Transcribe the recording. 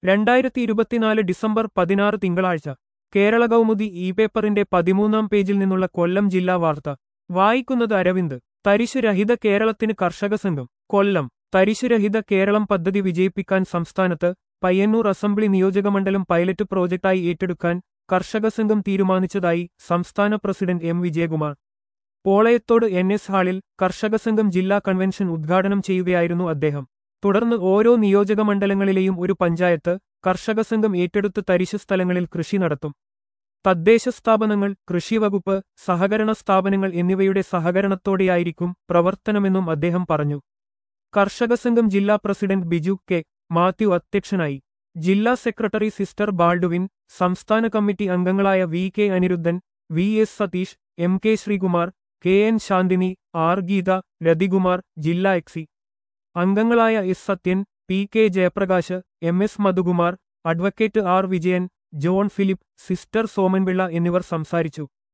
രണ്ടായിരത്തി ഇരുപത്തിനാല് ഡിസംബർ പതിനാറ് തിങ്കളാഴ്ച കേരള കൗമുദി ഇ പേപ്പറിന്റെ പതിമൂന്നാം പേജിൽ നിന്നുള്ള കൊല്ലം ജില്ലാ വാർത്ത വായിക്കുന്നത് അരവിന്ദ് തരിശുരഹിത കേരളത്തിന് കർഷക സംഘം കൊല്ലം തരിശുരഹിത കേരളം പദ്ധതി വിജയിപ്പിക്കാൻ സംസ്ഥാനത്ത് പയ്യന്നൂർ അസംബ്ലി നിയോജകമണ്ഡലം പൈലറ്റ് പ്രോജക്ടായി ഏറ്റെടുക്കാൻ കർഷക സംഘം തീരുമാനിച്ചതായി സംസ്ഥാന president M Vijayakumar Polayathode N S ഹാളിൽ കർഷക സംഘം ജില്ലാ കൺവെൻഷൻ ഉദ്ഘാടനം ചെയ്യുകയായിരുന്നു അദ്ദേഹം തുടർന്ന് ഓരോ നിയോജകമണ്ഡലങ്ങളിലെയും ഒരു പഞ്ചായത്ത് കർഷക സംഘം ഏറ്റെടുത്ത് തരിശു സ്ഥലങ്ങളിൽ കൃഷി നടത്തും തദ്ദേശ സ്ഥാപനങ്ങൾ കൃഷിവകുപ്പ് സഹകരണ സ്ഥാപനങ്ങൾ എന്നിവയുടെ സഹകരണത്തോടെയായിരിക്കും പ്രവർത്തനമെന്നും അദ്ദേഹം പറഞ്ഞു കർഷക സംഘം ജില്ലാ പ്രസിഡന്റ് ബിജു കെ മാത്യു അധ്യക്ഷനായി ജില്ലാ സെക്രട്ടറി സിസ്റ്റർ ബാൾഡുവിൻ സംസ്ഥാന കമ്മിറ്റി അംഗങ്ങളായ V K Aniruddhan V S Satheesh M K Sreekumar K N Shanthini R Geetha Rathikumar ജില്ലാ എക്സി അംഗങ്ങളായ S Sathyan P K Jayaprakash M S Madhukumar advocate R Vijayan John Philip sister Somanpillai എന്നിവർ സംസാരിച്ചു